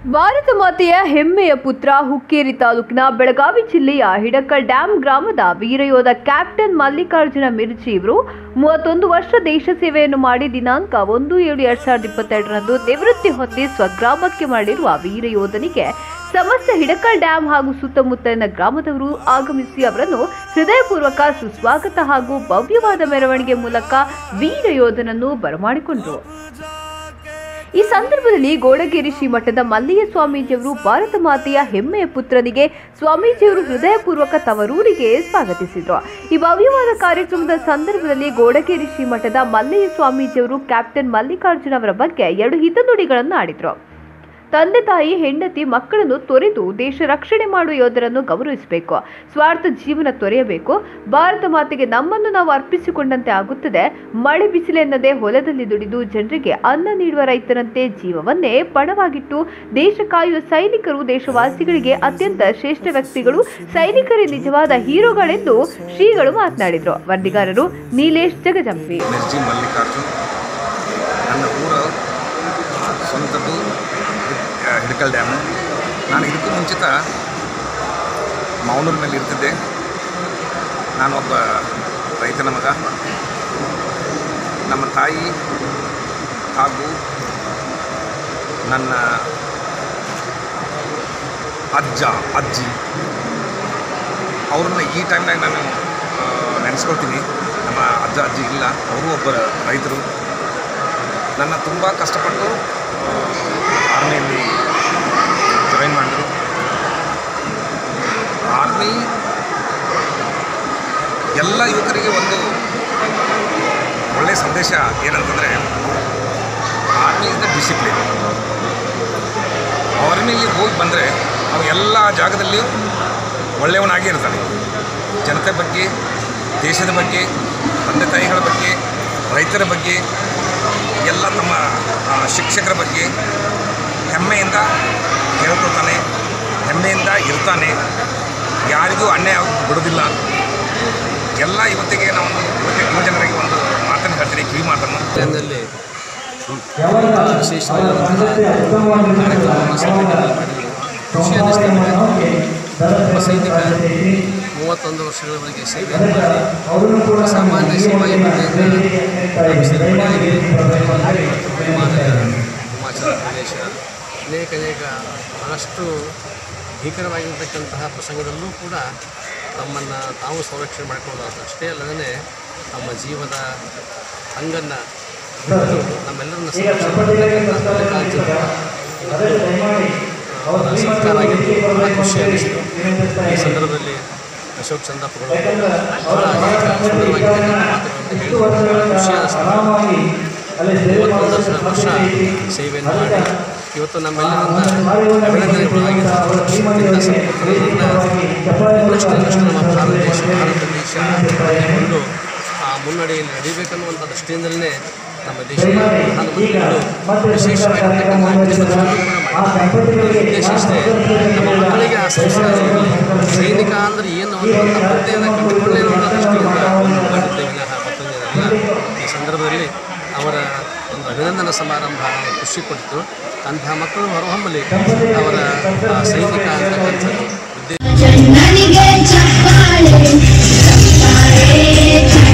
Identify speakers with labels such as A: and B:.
A: ಭಾರತ ಮಾತೆಯ ಹೆಮ್ಮೆಯ ಪುತ್ರ ಹುಕ್ಕೇರಿ ತಾಲೂಕಿನ ಬೆಳಗಾವಿ ಜಿಲ್ಲೆಯ ಹಿಡಕಲ್ ಡ್ಯಾಂ ಗ್ರಾಮದ ವೀರಯೋಧ ಕ್ಯಾಪ್ಟನ್ ಮಲ್ಲಿಕಾರ್ಜುನ ಮಿರ್ಜಿ ಇವರು ಮೂವತ್ತೊಂದು ವರ್ಷ ದೇಶ ಸೇವೆಯನ್ನು ಮಾಡಿ ದಿನಾಂಕ ಒಂದು ಏಳು ಎರಡ್ ಸಾವಿರದ ಇಪ್ಪತ್ತೆರಡರಂದು ನಿವೃತ್ತಿ ಹೊಂದಿ ಸ್ವಗ್ರಾಮಕ್ಕೆ ಮಾಡಿರುವ ವೀರಯೋಧನಿಗೆ ಸಮಸ್ತ ಹಿಡಕಲ್ ಡ್ಯಾಂ ಹಾಗೂ ಸುತ್ತಮುತ್ತಲಿನ ಗ್ರಾಮದವರು ಆಗಮಿಸಿ ಅವರನ್ನು ಹೃದಯಪೂರ್ವಕ ಸುಸ್ವಾಗತ ಹಾಗೂ ಭವ್ಯವಾದ ಮೆರವಣಿಗೆ ಮೂಲಕ ವೀರಯೋಧನನ್ನು ಬರಮಾಡಿಕೊಂಡರು ಈ ಸಂದರ್ಭದಲ್ಲಿ ಗೋಡಗೇರಿ ಶ್ರೀಮಠದ ಮಲ್ಲಯ್ಯ ಸ್ವಾಮೀಜಿಯವರು ಭಾರತ ಮಾತೆಯ ಹೆಮ್ಮೆಯ ಪುತ್ರನಿಗೆ ಸ್ವಾಮೀಜಿಯವರು ಹೃದಯಪೂರ್ವಕ ತವರೂರಿಗೆ ಸ್ವಾಗತಿಸಿದರು ಈ ಭವ್ಯವಾದ ಕಾರ್ಯಕ್ರಮದ ಸಂದರ್ಭದಲ್ಲಿ ಗೋಡಗೇರಿ ಶ್ರೀಮಠದ ಮಲ್ಲಯ್ಯ ಸ್ವಾಮೀಜಿಯವರು ಕ್ಯಾಪ್ಟನ್ ಮಲ್ಲಿಕಾರ್ಜುನ ಅವರ ಬಗ್ಗೆ ಎರಡು ಹಿತನುಡಿಗಳನ್ನು ಆಡಿದರು ತಂದೆ ತಾಯಿ ಹೆಂಡತಿ ಮಕ್ಕಳನ್ನು ತೊರೆದು ದೇಶ ರಕ್ಷಣೆ ಮಾಡುವ ಯೋಧರನ್ನು ಗೌರವಿಸಬೇಕು ಸ್ವಾರ್ಥ ಜೀವನ ತೊರೆಯಬೇಕು ಭಾರತ ಮಾತೆಗೆ ನಮ್ಮನ್ನು ನಾವು ಅರ್ಪಿಸಿಕೊಂಡಂತೆ ಆಗುತ್ತದೆ ಮಳೆ ಬಿಸಿಲೆನ್ನದೆ ಹೊಲದಲ್ಲಿ ದುಡಿದು ಜನರಿಗೆ ಅನ್ನ ನೀಡುವ ರೈತರಂತೆ ಜೀವವನ್ನೇ ಪಣವಾಗಿಟ್ಟು ದೇಶ ಕಾಯುವ ಸೈನಿಕರು ದೇಶವಾಸಿಗಳಿಗೆ ಅತ್ಯಂತ ಶ್ರೇಷ್ಠ ವ್ಯಕ್ತಿಗಳು ಸೈನಿಕರೇ ನಿಜವಾದ ಹೀರೋಗಳೆಂದು ಶ್ರೀಗಳು ಮಾತನಾಡಿದರು ವರದಿಗಾರರು ನೀಲೇಶ್ ಜಗಜಂಪಿ
B: ಮಿರ್ಜಿ ಮಲ್ಲಿಕಾರ್ಜುನ್ ನನ್ನ ಊರು ಸ್ವಂತದ್ದು ಹಿಡ್- ಹಿಡಕಲ್ ಡ್ಯಾಮು ನಾನು ಇದಕ್ಕೂ ಮುಂಚಿತ ಮಾವನೂರು ಮೇಲೆ ಇರ್ತಿದ್ದೆ ನಾನೊಬ್ಬ ರೈತನ ಮಗ ನಮ್ಮ ತಾಯಿ ಹಾಗೂ ನನ್ನ ಅಜ್ಜ ಅಜ್ಜಿ ಅವ್ರನ್ನ ಈ ಟೈಮ್ನಾಗ ನಾನು ಆ, ನೆನೆಸ್ಕೊಳ್ತೀನಿ ನಮ್ಮ ಅಜ್ಜ ಅಜ್ಜಿ ಇಲ್ಲ ಅವರು ಒಬ್ಬ ರೈತರು ನನ್ನ ತುಂಬ ಕಷ್ಟಪಟ್ಟು ಆರ್ಮಿಯಲ್ಲಿ ಜಾಯಿನ್ ಮಾಡಿದ್ರು ಆರ್ಮಿ ಎಲ್ಲ ಯುವಕರಿಗೆ ಒಂದು ಒಳ್ಳೆಯ ಸಂದೇಶ ಏನಂತಂದರೆ ಆರ್ಮಿ ಇಸ್ ದ ಡಿಸಿಪ್ಲಿನ್ ಆರ್ಮಿಲಿ ಹೋಗಿ ಬಂದರೆ ಅವ ಎಲ್ಲ ಜಾಗದಲ್ಲಿಯೂ ಒಳ್ಳೆಯವನಾಗಿ ಇರ್ತಾನೆ ಜನತೆ ಬಗ್ಗೆ ದೇಶದ ಬಗ್ಗೆ ತಂದೆ ತಾಯಿಗಳ ಬಗ್ಗೆ ರೈತರ ಬಗ್ಗೆ ಎಲ್ಲ ತಮ್ಮ ಆ, ಶಿಕ್ಷಕರ ಬಗ್ಗೆ ಹೆಮ್ಮೆಯಿಂದ ಹೇಳ್ಕೊಳ್ತಾನೆ ಹೆಮ್ಮೆಯಿಂದ ಇರ್ತಾನೆ ಯಾರಿಗೂ ಅನ್ಯಾಯ ಬಿಡೋದಿಲ್ಲ ಎಲ್ಲ ಇವತ್ತಿಗೆ ನಾವು ಒಂದು ಯುವ ಜನರಿಗೆ ಒಂದು ಮಾತನ್ನು ಹೇಳ್ತೀನಿ ಕಿವಿ ಮಾತನ್ನು
C: ಟೈಮ್ನಲ್ಲಿ ವಿಶೇಷವಾದಂತಹ ಕಾರ್ಯಕ್ರಮವನ್ನು ಸೈನಿಕರಲ್ಲಿ ಮಾಡಿದ್ರು ಖುಷಿ ಅನ್ನಿಸ್ತಾ ಇದೆ. ಒಬ್ಬ ಸೈನಿಕ ಮೂವತ್ತೊಂದು ವರ್ಷಗಳವರೆಗೆ ಸೇವೆಯನ್ನು ಮಾಡಿ ಸಾಮಾನ್ಯ ಸಿಪಾಯಿ ಹುದ್ದೆಯಿಂದ ಸೇರ್ಪಡೆಯಾಗಿ ಹಿಮಾಲಯ ಹಿಮಾಚಲ ಪ್ರದೇಶ ಅನೇಕ ಅನೇಕ ಬಹಳಷ್ಟು ಭೀಕರವಾಗಿರ್ತಕ್ಕಂತಹ ಪ್ರಸಂಗದಲ್ಲೂ ಕೂಡ ತಮ್ಮನ್ನು ತಾವು ಸಂರಕ್ಷಣೆ ಮಾಡಿಕೊಳ್ಳೋದು ಅಷ್ಟೇ ಅಲ್ಲದೇ ತಮ್ಮ ಜೀವದ ಹಂಗನ್ನು ಬಿಟ್ಟು ನಮ್ಮೆಲ್ಲರನ್ನ ಸಂರಕ್ಷಣೆ ಮಾಡತಕ್ಕಂಥ ಮಲ್ಲಿಕಾರ್ಜುನ ಅವರ ಸರ್ಕಾರ ಆಗಿದ್ದು ಬಹಳ ಖುಷಿ ಅನ್ನಿಸ್ತು ಈ ಸಂದರ್ಭದಲ್ಲಿ ಅಶೋಕ್ ಚಂದಪ್ಪಗಳು ಬಹಳ ಅನೇಕ ಸುಂದರವಾಗಿರ್ತಕ್ಕಂಥ ಮಾತುಗಳನ್ನು ಹೇಳಿ ಬಹಳ ಖುಷಿ ಅನ್ನಿಸ್ತು ಮೂವತ್ತೊಂದು ವರ್ಷ ವರ್ಷ ಸೇವೆಯನ್ನು ಮಾಡಿ ಇವತ್ತು ನಮ್ಮೆಲ್ಲರನ್ನ ಅಭಿನಂದನೆಗಳು ಇಂಥ ಸಂಪರ್ಕಗಳನ್ನು ಇನ್ನಷ್ಟು ಇನ್ನಷ್ಟು ನಮ್ಮ ಭಾರತ ದೇಶ ಭಾರತ ದೇಶ ಪಡೆದುಕೊಂಡು ಆ ಮುನ್ನಡೆಯಲ್ಲಿ ನಡೀಬೇಕನ್ನುವಂಥ ದೃಷ್ಟಿಯಿಂದಲೇ ನಮ್ಮ ದೇಶದ ಪ್ರಧಾನಮಂತ್ರಿಗಳು ವಿಶೇಷವಾಗಿರ್ತಕ್ಕಂಥ ಉದ್ಯಮಗಳನ್ನು ಕೂಡ ಮಾಡಿದ್ದಾರೆ ಉದ್ದೇಶ ಇಷ್ಟೇ ನಮ್ಮ ಮಕ್ಕಳಿಗೆ ಆ ಸಂಸ್ಕಾರ ಇರಲಿ ಸೈನಿಕ ಅಂದರೆ ಏನು ಅನ್ನುವಂಥ ಪ್ರಜ್ಞೆಯನ್ನು ಕಂಡುಕೊಳ್ಳೇ ಅನ್ನೋ ದೃಷ್ಟಿಯಿಂದ ಮಾಡಿದ್ದೇ ವಿನಃ ಮತ್ತೊಂದೇನಲ್ಲ ಈ ಸಂದರ್ಭದಲ್ಲಿ ಅವರ ಒಂದು ಅಭಿನಂದನಾ ಸಮಾರಂಭ ಖುಷಿ ಕೊಟ್ಟಿತು ಅಂತಹ ಮಕ್ಕಳು ಹೊರಹೊಮ್ಮಲಿ ಅವರ ಆ, ಸೈನಿಕ ಅಂತಕ್ಕಂಥದ್ದು ಉದ್ದೇಶ
D: ನನಗೆ ಚಪ್ಪಾಳೆ ಚಪ್ಪಾಳೆ